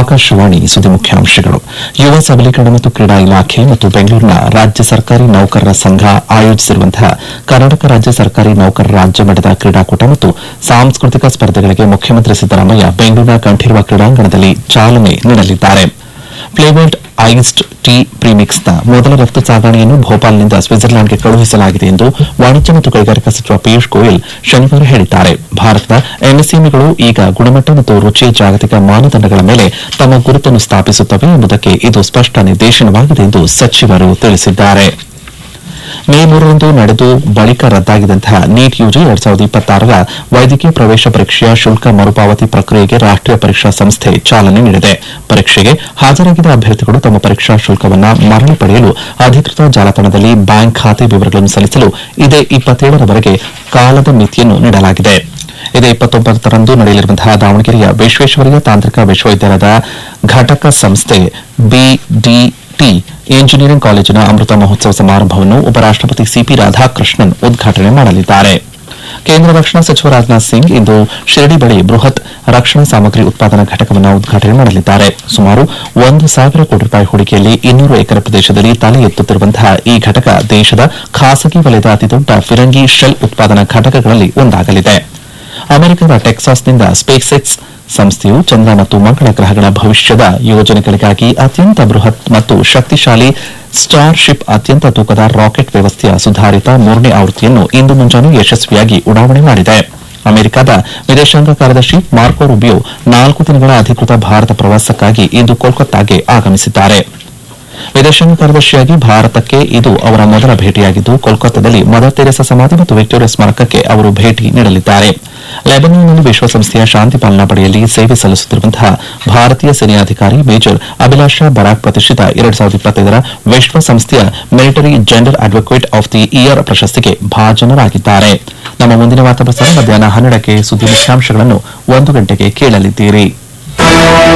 ಆಕಾಶವಾಣಿ ಸುದ್ದಿ ಮುಖ್ಯಾಂಶಗಳು ಯುವ ಸಬಲೀಕರಣ ಮತ್ತು ಕ್ರೀಡಾ ಇಲಾಖೆ ಮತ್ತು ಬೆಂಗಳೂರಿನ ರಾಜ್ಯ ಸರ್ಕಾರಿ ನೌಕರರ ಸಂಘ ಆಯೋಜಿಸಿರುವಂತಹ ಕರ್ನಾಟಕ ರಾಜ್ಯ ಸರ್ಕಾರಿ ನೌಕರರ ರಾಜ್ಯ ಮಟ್ಟದ ಕ್ರೀಡಾಕೂಟ ಮತ್ತು ಸಾಂಸ್ಕೃತಿಕ ಸ್ಪರ್ಧೆಗಳಿಗೆ ಮುಖ್ಯಮಂತ್ರಿ ಸಿದ್ದರಾಮಯ್ಯ ಬೆಂಗಳೂರಿನ ಕಂಠೀರವ ಕ್ರೀಡಾಂಗಣದಲ್ಲಿ ಚಾಲನೆ ನೀಡಲಿದ್ದಾರೆ ಫ್ಲೇವರ್ಡ್ ಐಸ್ಡ್ ಟೀ ಪ್ರೀಮಿಕ್ಸ್ನ ಮೊದಲ ರಫ್ತು ಸಾಗಣೆಯನ್ನು ಭೋಪಾಲ್ನಿಂದ ಸ್ವಿಟ್ಜರ್ಲೆಂಡ್ಗೆ ಕಳುಹಿಸಲಾಗಿದೆ ಎಂದು ವಾಣಿಜ್ಯ ಮತ್ತು ಕೈಗಾರಿಕಾ ಸಚಿವ ಪಿಯೂಷ್ ಗೋಯಲ್ ಶನಿವಾರ ಹೇಳಿದ್ದಾರೆ ಭಾರತದ ಎಂಎಸ್ಎಂಇಗಳು ಈಗ ಗುಣಮಟ್ಟ ಮತ್ತು ರುಚಿಯ ಜಾಗತಿಕ ಮಾನದಂಡಗಳ ಮೇಲೆ ತಮ್ಮ ಗುರುತನ್ನು ಸ್ಥಾಪಿಸುತ್ತವೆ ಎಂಬುದಕ್ಕೆ ಇದು ಸ್ಪಷ್ಟ ನಿದರ್ಶನವಾಗಿದೆ ಎಂದು ಸಚಿವರು ತಿಳಿಸಿದ್ದಾರೆ ಮೇ ಮೂರರಂದು ನಡೆದು ಬಳಿಕ ರದ್ದಾಗಿದ್ದಂತಹ ನೀಟ್ ಯುಜಿ ಎರಡ್ ಸಾವಿರದ ಇಪ್ಪತ್ತಾರರ ವೈದ್ಯಕೀಯ ಪ್ರವೇಶ ಪರೀಕ್ಷೆಯ ಶುಲ್ಕ ಮರುಪಾವತಿ ಪ್ರಕ್ರಿಯೆಗೆ ರಾಷ್ಟೀಯ ಪರೀಕ್ಷಾ ಸಂಸ್ಥೆ ಚಾಲನೆ ನೀಡಿದೆ ಪರೀಕ್ಷೆಗೆ ಹಾಜರಾಗಿದ್ದ ಅಭ್ಯರ್ಥಿಗಳು ತಮ್ಮ ಪರೀಕ್ಷಾ ಶುಲ್ಕವನ್ನು ಮರಳಿ ಪಡೆಯಲು ಅಧಿಕೃತ ಜಾಲತಾಣದಲ್ಲಿ ಬ್ಯಾಂಕ್ ಖಾತೆ ವಿವರಗಳನ್ನು ಸಲ್ಲಿಸಲು ಇದೇ ಇಪ್ಪತ್ತೇಳರವರೆಗೆ ಕಾಲದ ಮಿತಿಯನ್ನು ನೀಡಲಾಗಿದೆ ಇದೇ ಇಪ್ಪತ್ತೊಂಬತ್ತರಂದು ನಡೆಯಲಿರುವಂತಹ ದಾವಣಗೆರೆಯ ವಿಶ್ವೇಶ್ವರಯ್ಯ ತಾಂತ್ರಿಕ ವಿಶ್ವವಿದ್ಯಾಲಯದ ಘಟಕ ಸಂಸ್ಥೆ ಬಿಡಿಟಿ ಎಂಜಿನಿಯರಿಂಗ್ ಕಾಲೇಜಿನ ಅಮೃತ ಮಹೋತ್ಸವ ಸಮಾರಂಭವನ್ನು ಉಪರಾಷ್ಟಪತಿ ಸಿಪಿ ರಾಧಾಕೃಷ್ಣನ್ ಉದ್ಘಾಟನೆ ಮಾಡಲಿದ್ದಾರೆ ಕೇಂದ್ರ ರಕ್ಷಣಾ ಸಚಿವ ರಾಜನಾಥ್ ಸಿಂಗ್ ಇಂದು ಶಿರಡಿ ಬಳಿ ಬೃಹತ್ ರಕ್ಷಣಾ ಸಾಮಗ್ರಿ ಉತ್ಪಾದನಾ ಘಟಕವನ್ನು ಉದ್ಘಾಟನೆ ಮಾಡಲಿದ್ದಾರೆ ಸುಮಾರು ಒಂದು ಸಾವಿರ ಕೋಟಿ ರೂಪಾಯಿ ಹೂಡಿಕೆಯಲ್ಲಿ ಇನ್ನೂರು ಎಕರೆ ಪ್ರದೇಶದಲ್ಲಿ ತಲೆ ಎತ್ತುತ್ತಿರುವಂತಹ ಈ ಘಟಕ ದೇಶದ ಖಾಸಗಿ ವಲಯದ ಅತಿದೊಡ್ಡ ಫಿರಂಗಿ ಶೆಲ್ ಉತ್ಪಾದನಾ ಘಟಕಗಳಲ್ಲಿ ಒಂದಾಗಲಿದೆ ಅಮೆರಿಕದ ಟೆಕ್ಸಾಸ್ನಿಂದ ಸ್ಪೇಸ್ ಎಕ್ಸ್ ಸಂಸ್ಥೆಯು ಚಂದ್ರ ಮತ್ತು ಮಂಗಳ ಗ್ರಹಗಳ ಭವಿಷ್ಯದ ಯೋಜನೆಗಳಿಗಾಗಿ ಅತ್ಯಂತ ಬೃಹತ್ ಮತ್ತು ಶಕ್ತಿಶಾಲಿ ಸ್ಟಾರ್ ಶಿಪ್ ಅತ್ಯಂತ ತೂಕದ ರಾಕೆಟ್ ವ್ಯವಸ್ಥೆಯ ಸುಧಾರಿತ ಮೂರನೇ ಆವೃತ್ತಿಯನ್ನು ಇಂದು ಮುಂಜಾನೆ ಯಶಸ್ವಿಯಾಗಿ ಉಡಾವಣೆ ಮಾಡಿದೆ ಅಮೆರಿಕದ ವಿದೇಶಾಂಗ ಕಾರ್ಯದರ್ಶಿ ಮಾರ್ಕೋ ರುಬಿಯೋ ನಾಲ್ಕು ದಿನಗಳ ಅಧಿಕೃತ ಭಾರತ ಪ್ರವಾಸಕ್ಕಾಗಿ ಇಂದು ಕೋಲ್ಕತ್ತಾಗೆ ಆಗಮಿಸಿದ್ದಾರೆ ವಿದೇಶಾಂಗ ಕಾರ್ಯದರ್ಶಿಯಾಗಿ ಭಾರತಕ್ಕೆ ಇದು ಅವರ ಮೊದಲ ಭೇಟಿಯಾಗಿದ್ದು ಕೋಲ್ಕತ್ತಾದಲ್ಲಿ ಮದರ್ ತೆರೆಸಾ ಸಮಾಧಿ ಮತ್ತು ವಿಕ್ಟೋರಿಯಾ ಸ್ಮಾರಕಕ್ಕೆ ಅವರು ಭೇಟಿ ನೀಡಲಿದ್ದಾರೆ ಲೆಬನಾನ್ನಲ್ಲಿ ವಿಶ್ವಸಂಸ್ಥೆಯ ಶಾಂತಿ ಪಾಲನಾ ಪಡೆಯಲ್ಲಿ ಸೇವೆ ಸಲ್ಲಿಸುತ್ತಿರುವಂತಹ ಭಾರತೀಯ ಸೇನೆಯಾಧಿಕಾರಿ ಮೇಜರ್ ಅಭಿಲಾಷಾ ಬರಾಕ್ ಪ್ರತಿಷ್ಠಿತ ಎರಡ್ ಸಾವಿರದ ಇಪ್ಪತ್ತೈದರ ವಿಶ್ವಸಂಸ್ಥೆಯ military gender advocate of the year ಪ್ರಶಸ್ತಿಗೆ ಭಾಜನರಾಗಿದ್ದಾರೆ ನಮ್ಮ ಮುಂದಿನ ವಾರ್ತಾ ಪ್ರಸಾರ ಮಧ್ಯಾಹ್ನ ಹನ್ನೆರಡಕ್ಕೆ ಸುದ್ದಿ ಮುಖ್ಯಾಂಶಗಳನ್ನು ಒಂದು ಗಂಟೆಗೆ ಕೇಳಲಿದ್ದೀರಿ